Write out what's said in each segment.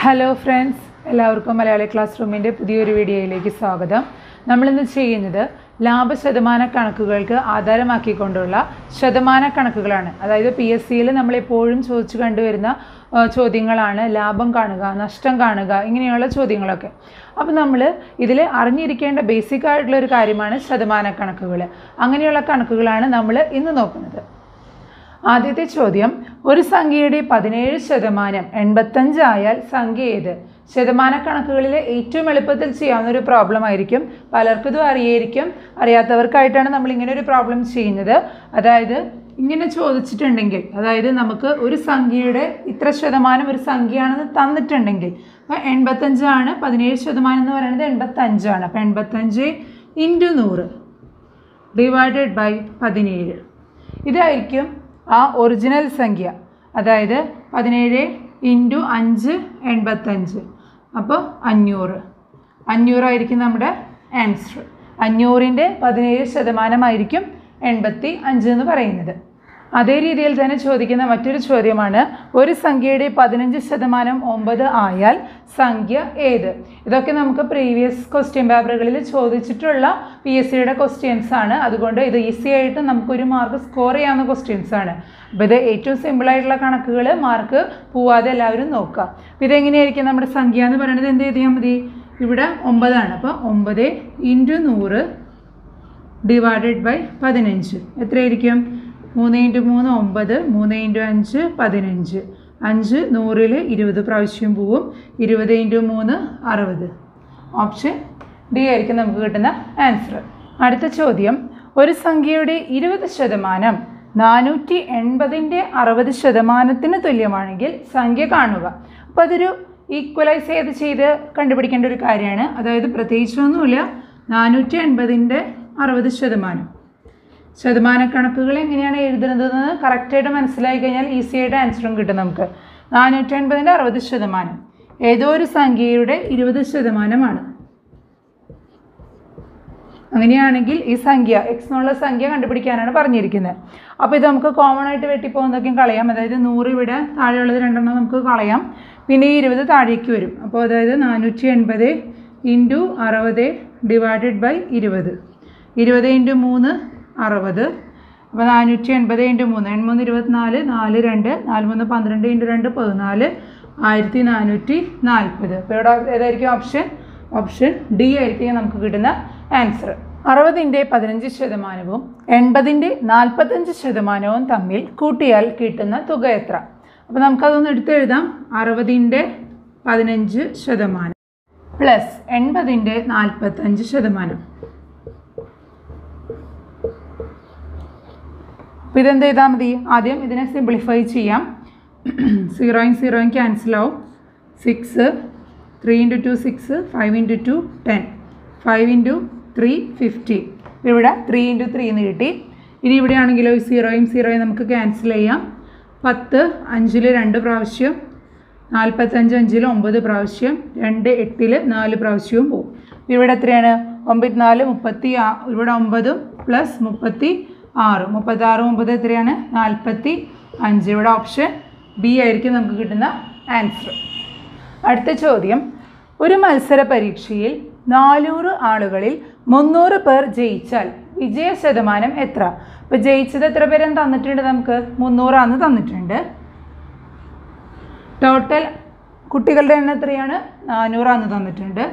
hello friends എല്ലാവർക്കും Malayali class റൂമിൻ്റെ പുതിയൊരു വീഡിയോയിലേക്ക് സ്വാഗതം നമ്മളിന്ന് ചെയ്യുന്നത് ലാഭശതമാന കണക്കുകൾക്ക് ആധാരമാക്കിക്കൊണ്ടുള്ള ശതമാന കണക്കുകളാണ് അതായത് പി എസ് സിയിൽ നമ്മളെപ്പോഴും ചോദിച്ചു കണ്ടുവരുന്ന ആ, ചോദ്യങ്ങളാണ് ലാഭം കാണുക നഷ്ടം കാണുക ഇങ്ങനെയുള്ള ചോദ്യങ്ങളൊക്കെ അപ്പോൾ നമ്മൾ ഇതിൽ അറിഞ്ഞിരിക്കേണ്ട ബേസിക് ആയിട്ടുള്ള ഒരു കാര്യമാണ് ശതമാന കണക്കുകൾ അങ്ങനെയുള്ള കണക്കുകളാണ് നമ്മൾ ഇന്ന് നോക്കുന്നത് ആദ്യത്തെ ചോദ്യം ഒരു സംഖ്യയുടെ പതിനേഴ് ശതമാനം എൺപത്തഞ്ച് ആയാൽ സംഖ്യ ഏത് ശതമാന കണക്കുകളിൽ ഏറ്റവും എളുപ്പത്തിൽ ചെയ്യാവുന്ന ഒരു പ്രോബ്ലം ആയിരിക്കും പലർക്കും ഇത് അറിയായിരിക്കും അറിയാത്തവർക്കായിട്ടാണ് നമ്മൾ ഇങ്ങനെ ഒരു പ്രോബ്ലം ചെയ്യുന്നത് അതായത് ഇങ്ങനെ ചോദിച്ചിട്ടുണ്ടെങ്കിൽ അതായത് നമുക്ക് ഒരു സംഖ്യയുടെ ഇത്ര ശതമാനം ഒരു സംഖ്യയാണെന്ന് തന്നിട്ടുണ്ടെങ്കിൽ അപ്പോൾ എൺപത്തഞ്ചാണ് പതിനേഴ് ശതമാനം എന്ന് പറയുന്നത് എൺപത്തഞ്ചാണ് അപ്പോൾ എൺപത്തഞ്ച് ഇൻറ്റു നൂറ് ഡിവൈഡഡ് ബൈ പതിനേഴ് ഇതായിരിക്കും ആ ഒറിജിനൽ സംഖ്യ അതായത് പതിനേഴ് ഇൻറ്റു അഞ്ച് എൺപത്തഞ്ച് അപ്പോൾ അഞ്ഞൂറ് അഞ്ഞൂറായിരിക്കും നമ്മുടെ ആൻസർ അഞ്ഞൂറിൻ്റെ പതിനേഴ് ശതമാനമായിരിക്കും എൺപത്തി അഞ്ച് എന്ന് പറയുന്നത് അതേ രീതിയിൽ തന്നെ ചോദിക്കുന്ന മറ്റൊരു ചോദ്യമാണ് ഒരു സംഖ്യയുടെ പതിനഞ്ച് ശതമാനം ഒമ്പത് ആയാൽ സംഖ്യ ഏത് ഇതൊക്കെ നമുക്ക് പ്രീവിയസ് ക്വസ്റ്റ്യൻ പേപ്പറുകളിൽ ചോദിച്ചിട്ടുള്ള പി എസ് സിയുടെ ക്വസ്റ്റ്യൻസ് ആണ് അതുകൊണ്ട് ഇത് ഈസി ആയിട്ട് നമുക്കൊരു മാർക്ക് സ്കോർ ചെയ്യാവുന്ന ക്വസ്റ്റ്യൻസ് ആണ് അപ്പോൾ ഇത് ഏറ്റവും സിമ്പിളായിട്ടുള്ള കണക്കുകൾ മാർക്ക് പോവാതെ എല്ലാവരും നോക്കുക അപ്പോൾ ഇതെങ്ങനെയായിരിക്കും നമ്മുടെ സംഖ്യ എന്ന് പറയുന്നത് എന്ത് ചെയ്താൽ മതി ഇവിടെ ഒമ്പതാണ് അപ്പോൾ ഒമ്പത് ഇൻറ്റു നൂറ് ഡിവൈഡഡ് ബൈ പതിനഞ്ച് എത്രയായിരിക്കും മൂന്ന് ഇൻറ്റു മൂന്ന് ഒമ്പത് മൂന്ന് ഇൻറ്റു അഞ്ച് പതിനഞ്ച് അഞ്ച് നൂറിൽ ഇരുപത് പ്രാവശ്യം പോവും ഇരുപത് ഇൻറ്റു മൂന്ന് അറുപത് ഓപ്ഷൻ ഡി ആയിരിക്കും നമുക്ക് കിട്ടുന്ന ആൻസർ അടുത്ത ചോദ്യം ഒരു സംഖ്യയുടെ ഇരുപത് ശതമാനം നാനൂറ്റി എൺപതിൻ്റെ അറുപത് ശതമാനത്തിന് തുല്യമാണെങ്കിൽ സംഖ്യ കാണുക അപ്പോൾ അതൊരു ഈക്വലൈസ് ചെയ്ത് ചെയ്ത് കണ്ടുപിടിക്കേണ്ട ഒരു കാര്യമാണ് അതായത് പ്രത്യേകിച്ചൊന്നുമില്ല നാനൂറ്റി എൺപതിൻ്റെ അറുപത് ശതമാനം ശതമാന കണക്കുകൾ എങ്ങനെയാണ് എഴുതുന്നതെന്ന് കറക്റ്റായിട്ട് മനസ്സിലായി കഴിഞ്ഞാൽ ഈസി ആയിട്ട് ആൻസറും കിട്ടും നമുക്ക് നാനൂറ്റി എൺപതിൻ്റെ അറുപത് ശതമാനം ഏതോ ഒരു സംഖ്യയുടെ ഇരുപത് ശതമാനമാണ് അങ്ങനെയാണെങ്കിൽ ഈ സംഖ്യ എക്സ് എന്നുള്ള സംഖ്യ കണ്ടുപിടിക്കാനാണ് പറഞ്ഞിരിക്കുന്നത് അപ്പോൾ ഇത് നമുക്ക് കോമൺ ആയിട്ട് വെട്ടിപ്പോകുന്നതൊക്കെയും കളയാം അതായത് നൂറ് ഇവിടെ താഴെയുള്ളത് രണ്ടെണ്ണം നമുക്ക് കളയാം പിന്നെ ഈ ഇരുപത് താഴേക്ക് വരും അപ്പോൾ അതായത് നാനൂറ്റി എൺപത് ഇൻറ്റു അറുപത് ഡിവൈഡഡ് ബൈ ഇരുപത് ഇരുപത് ഇൻറ്റു മൂന്ന് അറുപത് അപ്പോൾ നാനൂറ്റി എൺപത് ഇൻറ്റു മൂന്ന് എൺമൂന്ന് ഇരുപത്തിനാല് നാല് രണ്ട് നാല് മൂന്ന് പന്ത്രണ്ട് ഇൻറ്റു രണ്ട് പതിനാല് ആയിരത്തി നാനൂറ്റി നാൽപ്പത് അപ്പോൾ ഇവിടെ ഏതായിരിക്കും ഓപ്ഷൻ ഓപ്ഷൻ ഡി ആയിരിക്കും നമുക്ക് കിട്ടുന്ന ആൻസർ അറുപതിൻ്റെ പതിനഞ്ച് ശതമാനവും എൺപതിൻ്റെ നാൽപ്പത്തഞ്ച് ശതമാനവും തമ്മിൽ കൂട്ടിയാൽ കിട്ടുന്ന തുക എത്ര അപ്പോൾ നമുക്കതൊന്ന് എടുത്തെഴുതാം അറുപതിൻ്റെ പതിനഞ്ച് ശതമാനം പ്ലസ് എൺപതിൻ്റെ നാൽപ്പത്തഞ്ച് ശതമാനം അപ്പോൾ ഇതെന്ത് ചെയ്താൽ മതി ആദ്യം ഇതിനെ സിംപ്ലിഫൈ ചെയ്യാം സീറോയും സീറോയും ക്യാൻസൽ ആവും six three into two six five into two ten five into three fifty ഇവിടെ ത്രീ ഇൻറ്റു ത്രീ എന്ന് കിട്ടി ഇനി ഇവിടെ ആണെങ്കിലോ ഈ സീറോയും സീറോയും നമുക്ക് ക്യാൻസൽ ചെയ്യാം പത്ത് അഞ്ചിൽ രണ്ട് പ്രാവശ്യം നാൽപ്പത്തഞ്ച് അഞ്ചിൽ ഒമ്പത് പ്രാവശ്യം രണ്ട് എട്ടിൽ നാല് പ്രാവശ്യവും പോകും ഇവിടെ എത്രയാണ് ഒമ്പത് നാല് മുപ്പത്തി ആ ഇവിടെ ഒമ്പതും പ്ലസ് മുപ്പത്തി ആറ് മുപ്പത്താറ് ഒമ്പത് എത്രയാണ് നാൽപ്പത്തി അഞ്ച് ഇവിടെ ഓപ്ഷൻ ബി ആയിരിക്കും നമുക്ക് കിട്ടുന്ന ആൻസർ അടുത്ത ചോദ്യം ഒരു മത്സര പരീക്ഷയിൽ നാനൂറ് ആളുകളിൽ മുന്നൂറ് പേർ ജയിച്ചാൽ വിജയ ശതമാനം എത്ര ഇപ്പോൾ ജയിച്ചത് എത്ര പേരെന്ന് തന്നിട്ടുണ്ട് നമുക്ക് മുന്നൂറാന്ന് തന്നിട്ടുണ്ട് ടോട്ടൽ കുട്ടികളുടെ എണ്ണം എത്രയാണ് നാനൂറാന്ന് തന്നിട്ടുണ്ട്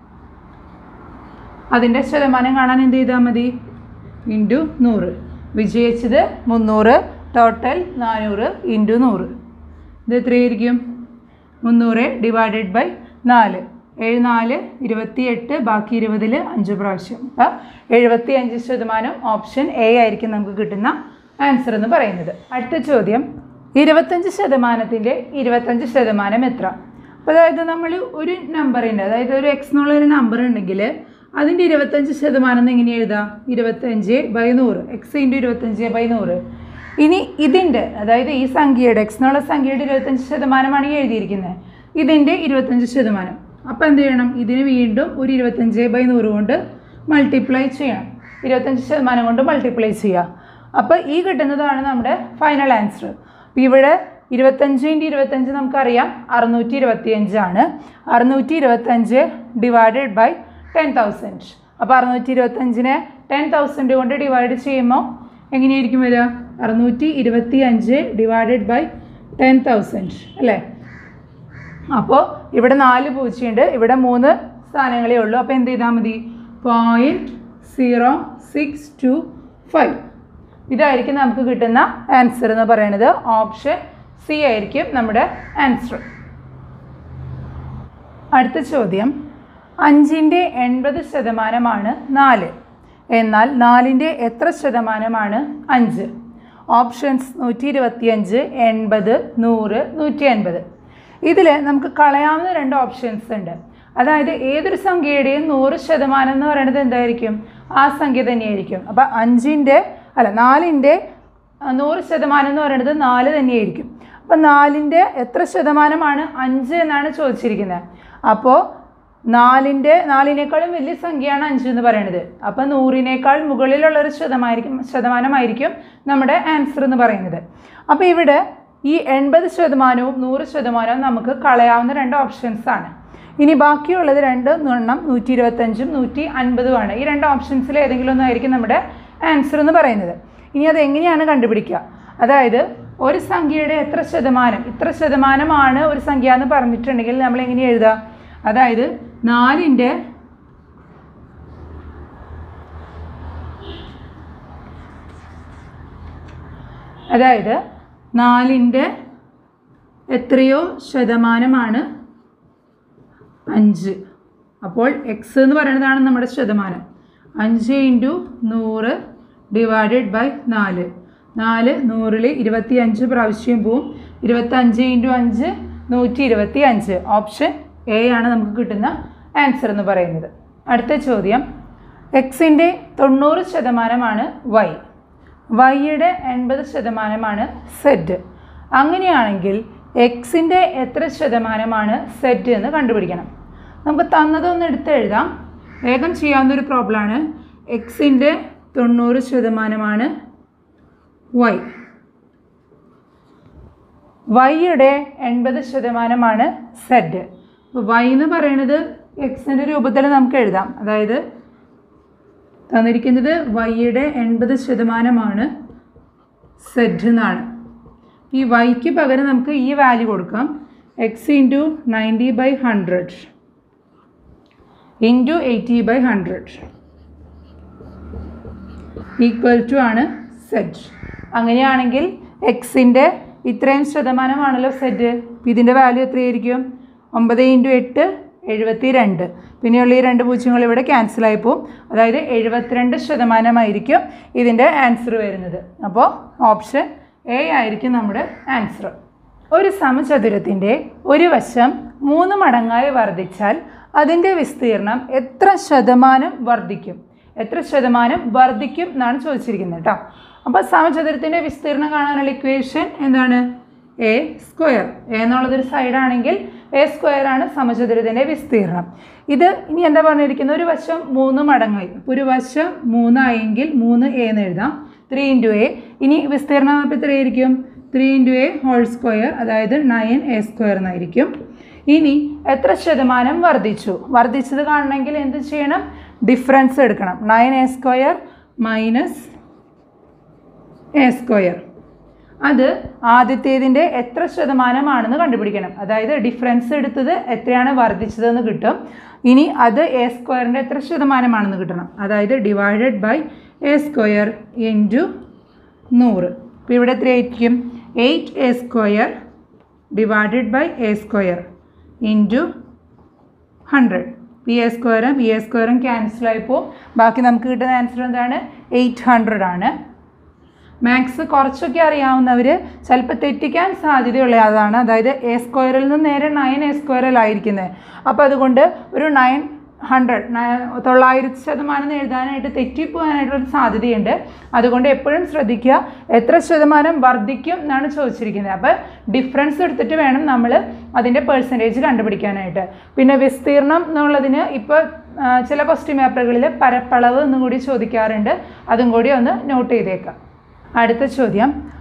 അതിൻ്റെ ശതമാനം കാണാൻ എന്ത് ചെയ്താൽ മതി ഇൻറ്റു നൂറ് വിജയിച്ചത് മുന്നൂറ് ടോട്ടൽ നാനൂറ് ഇൻറ്റു നൂറ് ഇത് എത്രയായിരിക്കും മുന്നൂറ് ഡിവൈഡഡ് ബൈ നാല് ഏഴ് നാല് ഇരുപത്തി എട്ട് ബാക്കി ഇരുപതിൽ അഞ്ച് പ്രാവശ്യം അപ്പോൾ എഴുപത്തി അഞ്ച് ശതമാനം ഓപ്ഷൻ എ ആയിരിക്കും നമുക്ക് കിട്ടുന്ന ആൻസർ എന്ന് പറയുന്നത് അടുത്ത ചോദ്യം ഇരുപത്തഞ്ച് ശതമാനത്തിൻ്റെ ഇരുപത്തഞ്ച് ശതമാനം എത്ര അപ്പോൾ അതായത് നമ്മൾ ഒരു നമ്പറിൻ്റെ അതായത് ഒരു എക്സ് എന്നുള്ള ഒരു നമ്പർ ഉണ്ടെങ്കിൽ അതിൻ്റെ ഇരുപത്തഞ്ച് ശതമാനം എന്ന് എങ്ങനെ എഴുതാം ഇരുപത്തഞ്ച് ബൈ നൂറ് എക്സ് ഇൻറ്റു ഇരുപത്തഞ്ച് ബൈ നൂറ് ഇനി ഇതിൻ്റെ അതായത് ഈ സംഖ്യയുടെ എക്സ് എന്നുള്ള സംഖ്യയുടെ ഇരുപത്തഞ്ച് ശതമാനമാണ് ഈ എഴുതിയിരിക്കുന്നത് ഇതിൻ്റെ ഇരുപത്തഞ്ച് ശതമാനം അപ്പോൾ എന്ത് ചെയ്യണം ഇതിന് വീണ്ടും ഒരു ഇരുപത്തഞ്ച് ബൈ നൂറ് കൊണ്ട് മൾട്ടിപ്ലൈ ചെയ്യണം ഇരുപത്തഞ്ച് ശതമാനം കൊണ്ട് മൾട്ടിപ്ലൈ ചെയ്യുക അപ്പോൾ ഈ കിട്ടുന്നതാണ് നമ്മുടെ ഫൈനൽ ആൻസർ അപ്പോൾ ഇവിടെ ഇരുപത്തഞ്ച് ഇൻറ്റു ഇരുപത്തഞ്ച് നമുക്കറിയാം അറുന്നൂറ്റി ഇരുപത്തിയഞ്ചാണ് അറുന്നൂറ്റി ഇരുപത്തഞ്ച് ഡിവൈഡഡ് ബൈ ടെൻ തൗസൻഡ് അപ്പോൾ അറുന്നൂറ്റി ഇരുപത്തഞ്ചിനെ ടെൻ തൗസൻഡ് കൊണ്ട് ഡിവൈഡ് ചെയ്യുമ്പോൾ എങ്ങനെയായിരിക്കും വരിക അറുന്നൂറ്റി ഇരുപത്തി അഞ്ച് ഡിവൈഡഡ് ബൈ ടെൻ തൗസൻഡ് അല്ലേ അപ്പോൾ ഇവിടെ നാല് പൂജ്യമുണ്ട് ഇവിടെ മൂന്ന് സ്ഥാനങ്ങളേ ഉള്ളൂ അപ്പോൾ എന്ത് ചെയ്താൽ മതി point zero six two five ഇതായിരിക്കും നമുക്ക് കിട്ടുന്ന ആൻസർ എന്ന് പറയുന്നത് ഓപ്ഷൻ സി ആയിരിക്കും നമ്മുടെ ആൻസർ അടുത്ത ചോദ്യം അഞ്ചിൻ്റെ എൺപത് ശതമാനമാണ് നാല് എന്നാൽ നാലിൻ്റെ എത്ര ശതമാനമാണ് അഞ്ച് ഓപ്ഷൻസ് നൂറ്റി ഇരുപത്തിയഞ്ച് എൺപത് നൂറ് നൂറ്റി അൻപത് ഇതിൽ നമുക്ക് കളയാവുന്ന രണ്ട് ഓപ്ഷൻസ് ഉണ്ട് അതായത് ഏതൊരു സംഖ്യയുടെയും നൂറ് ശതമാനം എന്ന് പറയുന്നത് എന്തായിരിക്കും ആ സംഖ്യ തന്നെയായിരിക്കും അപ്പോൾ അഞ്ചിൻ്റെ അല്ല നാലിൻ്റെ ആ, നൂറ് ശതമാനം എന്ന് പറയുന്നത് നാല് തന്നെയായിരിക്കും അപ്പോൾ നാലിൻ്റെ എത്ര ശതമാനമാണ് അഞ്ച് എന്നാണ് ചോദിച്ചിരിക്കുന്നത് അപ്പോൾ നാലിൻ്റെ നാലിനേക്കാളും വലിയ സംഖ്യയാണ് അഞ്ച് എന്ന് പറയുന്നത് അപ്പോൾ നൂറിനേക്കാൾ മുകളിലുള്ള ഒരു ശതമായിരിക്കും ശതമാനമായിരിക്കും നമ്മുടെ ആൻസർ എന്ന് പറയുന്നത് അപ്പോൾ ഇവിടെ ഈ എൺപത് ശതമാനവും നൂറ് ശതമാനവും നമുക്ക് കളയാവുന്ന രണ്ട് ഓപ്ഷൻസ് ആണ് ഇനി ബാക്കിയുള്ളത് രണ്ട് എണ്ണം നൂറ്റി ഇരുപത്തഞ്ചും നൂറ്റി അൻപതുമാണ് ഈ രണ്ട് ഓപ്ഷൻസിൽ ഏതെങ്കിലും ഒന്നായിരിക്കും നമ്മുടെ ആൻസർ എന്ന് പറയുന്നത് ഇനി അത് എങ്ങനെയാണ് കണ്ടുപിടിക്കുക അതായത് ഒരു സംഖ്യയുടെ എത്ര ശതമാനം ഇത്ര ശതമാനമാണ് ഒരു സംഖ്യ എന്ന് പറഞ്ഞിട്ടുണ്ടെങ്കിൽ നമ്മൾ എങ്ങനെ എഴുതുക അതായത് നാലിൻ്റെ അതായത് നാലിൻ്റെ എത്രയോ ശതമാനമാണ് അഞ്ച് അപ്പോൾ എക്സ് എന്ന് പറയുന്നതാണ് നമ്മുടെ ശതമാനം അഞ്ച് ഇൻറ്റു നൂറ് ഡിവൈഡഡ് ബൈ നാല് നാല് നൂറിൽ ഇരുപത്തി അഞ്ച് പ്രാവശ്യം പോവും ഇരുപത്തഞ്ച് ഇൻറ്റു അഞ്ച് നൂറ്റി ഇരുപത്തി അഞ്ച് ഓപ്ഷൻ എ ആണ് നമുക്ക് കിട്ടുന്ന ആൻസർ എന്ന് പറയുന്നത് അടുത്ത ചോദ്യം എക്സിൻ്റെ തൊണ്ണൂറ് ശതമാനമാണ് വൈ വൈയുടെ എൺപത് ശതമാനമാണ് സെറ്റ് അങ്ങനെയാണെങ്കിൽ എക്സിൻ്റെ എത്ര ശതമാനമാണ് സെറ്റ് എന്ന് കണ്ടുപിടിക്കണം നമുക്ക് തന്നതൊന്ന് എടുത്ത് എഴുതാം വേഗം ചെയ്യാവുന്ന ഒരു പ്രോബ്ലമാണ് എക്സിൻ്റെ തൊണ്ണൂറ് ശതമാനമാണ് വൈ വൈയുടെ എൺപത് ശതമാനമാണ് സെഡ് അപ്പോൾ വൈ എന്ന് പറയുന്നത് എക്സിൻ്റെ രൂപത്തിൽ നമുക്ക് എഴുതാം അതായത് തന്നിരിക്കുന്നത് വൈയുടെ എൺപത് ശതമാനമാണ് സെഡ് എന്നാണ് ഈ വൈക്ക് പകരം നമുക്ക് ഈ വാല്യൂ കൊടുക്കാം X into ninety by hundred into eighty by hundred equal to ആണ് സെറ്റ് അങ്ങനെയാണെങ്കിൽ എക്സിൻ്റെ ഇത്രയും ശതമാനമാണല്ലോ സെറ്റ് ഇതിൻ്റെ വാല്യൂ എത്രയായിരിക്കും ഒമ്പത് ഇൻറ്റു എട്ട് എഴുപത്തി രണ്ട് പിന്നെയുള്ള ഈ രണ്ട് പൂജ്യങ്ങൾ ഇവിടെ ക്യാൻസലായി പോവും അതായത് എഴുപത്തിരണ്ട് ശതമാനമായിരിക്കും ഇതിൻ്റെ ആൻസർ വരുന്നത് അപ്പോൾ ഓപ്ഷൻ എ ആയിരിക്കും നമ്മുടെ ആൻസർ ഒരു സമചതുരത്തിൻ്റെ ഒരു വശം മൂന്ന് മടങ്ങായി വർദ്ധിച്ചാൽ അതിൻ്റെ വിസ്തീർണം എത്ര ശതമാനം വർദ്ധിക്കും എത്ര ശതമാനം വർദ്ധിക്കും എന്നാണ് ചോദിച്ചിരിക്കുന്നത് കേട്ടോ അപ്പോൾ സമചതുരത്തിൻ്റെ വിസ്തീർണം കാണാനുള്ള ഇക്വേഷൻ എന്താണ് എ സ്ക്വയർ എ എന്നുള്ളതൊരു സൈഡാണെങ്കിൽ എ സ്ക്വയർ ആണ് സമചതുരത്തിൻ്റെ വിസ്തീർണം ഇത് ഇനി എന്താ പറഞ്ഞിരിക്കുന്നത് ഒരു വശം മൂന്ന് മടങ്ങായി അപ്പോൾ ഒരു വശം മൂന്നായെങ്കിൽ മൂന്ന് എ എന്ന് എഴുതാം ത്രീ ഇൻറ്റു എ ഇനി വിസ്തീർണം അപ്പോൾ എത്രയായിരിക്കും three into A whole square അതായത് നയൻ എ സ്ക്വയർ എന്നായിരിക്കും ഇനി എത്ര ശതമാനം വർദ്ധിച്ചു വർദ്ധിച്ചത് കാണണമെങ്കിൽ എന്ത് ചെയ്യണം ഡിഫറൻസ് എടുക്കണം nine A square minus A square അത് ആദ്യത്തേതിൻ്റെ എത്ര ശതമാനമാണെന്ന് കണ്ടുപിടിക്കണം അതായത് ഡിഫറൻസ് എടുത്തത് എത്രയാണ് വർദ്ധിച്ചതെന്ന് കിട്ടും ഇനി അത് എ സ്ക്വയറിൻ്റെ എത്ര ശതമാനമാണെന്ന് കിട്ടണം അതായത് divided by A square into നൂറ് അപ്പോൾ ഇവിടെ എത്രയായിരിക്കും eight A square divided by A square into hundred P A സ്ക്വയറും പി എ സ്ക്വയറും ക്യാൻസലായി പോവും ബാക്കി നമുക്ക് കിട്ടുന്ന ആൻസർ എന്താണ് എയ്റ്റ് ഹൺഡ്രഡ് ആണ് മാത്സ് കുറച്ചൊക്കെ അറിയാവുന്നവർ ചിലപ്പോൾ തെറ്റിക്കാൻ സാധ്യതയുള്ള അതാണ് അതായത് എ സ്ക്വയറിൽ നിന്ന് നേരെ നയൻ എ സ്ക്വയറിലായിരിക്കുന്നത് അപ്പോൾ അതുകൊണ്ട് ഒരു നയൻ ഹൺഡ്രഡ് തൊള്ളായിരത്തി ശതമാനം എന്ന് എഴുതാനായിട്ട് തെറ്റിപ്പോകാനായിട്ടുള്ള സാധ്യതയുണ്ട് അതുകൊണ്ട് എപ്പോഴും ശ്രദ്ധിക്കുക എത്ര ശതമാനം വർദ്ധിക്കും എന്നാണ് ചോദിച്ചിരിക്കുന്നത് അപ്പോൾ ഡിഫറൻസ് എടുത്തിട്ട് വേണം നമ്മൾ അതിൻ്റെ പേഴ്സൻറ്റേജ് കണ്ടുപിടിക്കാനായിട്ട് പിന്നെ വിസ്തീർണം എന്നുള്ളതിന് ഇപ്പോൾ ചില ക്വസ്റ്റ്യൻ പേപ്പറുകളിൽ പരപ്പളവ് എന്നും കൂടി ചോദിക്കാറുണ്ട് അതും കൂടി ഒന്ന് നോട്ട് ചെയ്തേക്കാം അടുത്ത ചോദ്യം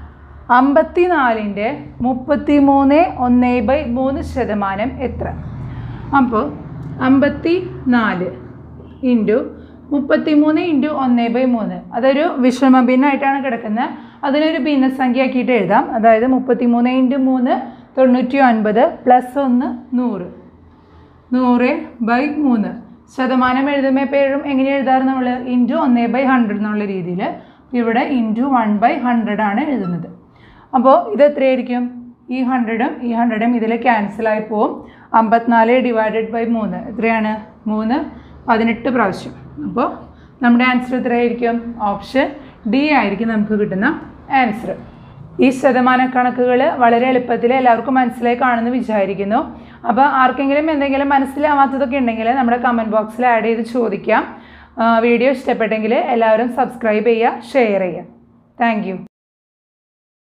അമ്പത്തി നാലിൻ്റെ മുപ്പത്തി മൂന്ന് ഒന്ന് ബൈ മൂന്ന് ശതമാനം എത്ര അപ്പോൾ അമ്പത്തി നാല് ഇൻറ്റു മുപ്പത്തി മൂന്ന് ഇൻറ്റു ഒന്ന് ബൈ മൂന്ന് അതൊരു വിഷമ ഭിന്നായിട്ടാണ് കിടക്കുന്നത് അതിനൊരു ഭിന്നസംഖ്യ ആക്കിയിട്ട് എഴുതാം അതായത് മുപ്പത്തി മൂന്ന് ഇൻറ്റു മൂന്ന് തൊണ്ണൂറ്റി ഒൻപത് പ്ലസ് ഒന്ന് നൂറ് നൂറ് ബൈ മൂന്ന് ശതമാനം എഴുതുമ്പോൾ എപ്പോഴും എങ്ങനെ എഴുതാറ് നമ്മൾ ഇൻറ്റു ഒന്ന് ബൈ ഹൺഡ്രഡ് എന്നുള്ള രീതിയിൽ ഇവിടെ ഇൻറ്റു വൺ ബൈ ഹൺഡ്രഡ് ആണ് എഴുതുന്നത് അപ്പോൾ ഇത് എത്രയായിരിക്കും ഈ ഹൺഡ്രഡും ഈ ഹൺഡ്രഡും ഇതിൽ ക്യാൻസലായി പോവും അമ്പത്തിനാല് ഡിവൈഡഡ് ബൈ മൂന്ന് എത്രയാണ് മൂന്ന് പതിനെട്ട് പ്രാവശ്യം അപ്പോൾ നമ്മുടെ ആൻസർ എത്രയായിരിക്കും ഓപ്ഷൻ ഡി ആയിരിക്കും നമുക്ക് കിട്ടുന്ന ആൻസർ ഈ ശതമാന കണക്കുകൾ വളരെ എളുപ്പത്തിൽ എല്ലാവർക്കും മനസ്സിലായി കാണുമെന്ന് വിചാരിക്കുന്നു അപ്പോൾ ആർക്കെങ്കിലും എന്തെങ്കിലും മനസ്സിലാവാത്തതൊക്കെ ഉണ്ടെങ്കിൽ നമ്മുടെ കമൻറ്റ് ബോക്സിൽ ആഡ് ചെയ്ത് ചോദിക്കാം വീഡിയോ ഇഷ്ടപ്പെട്ടെങ്കിൽ എല്ലാവരും സബ്സ്ക്രൈബ് ചെയ്യുക ഷെയർ ചെയ്യുക താങ്ക്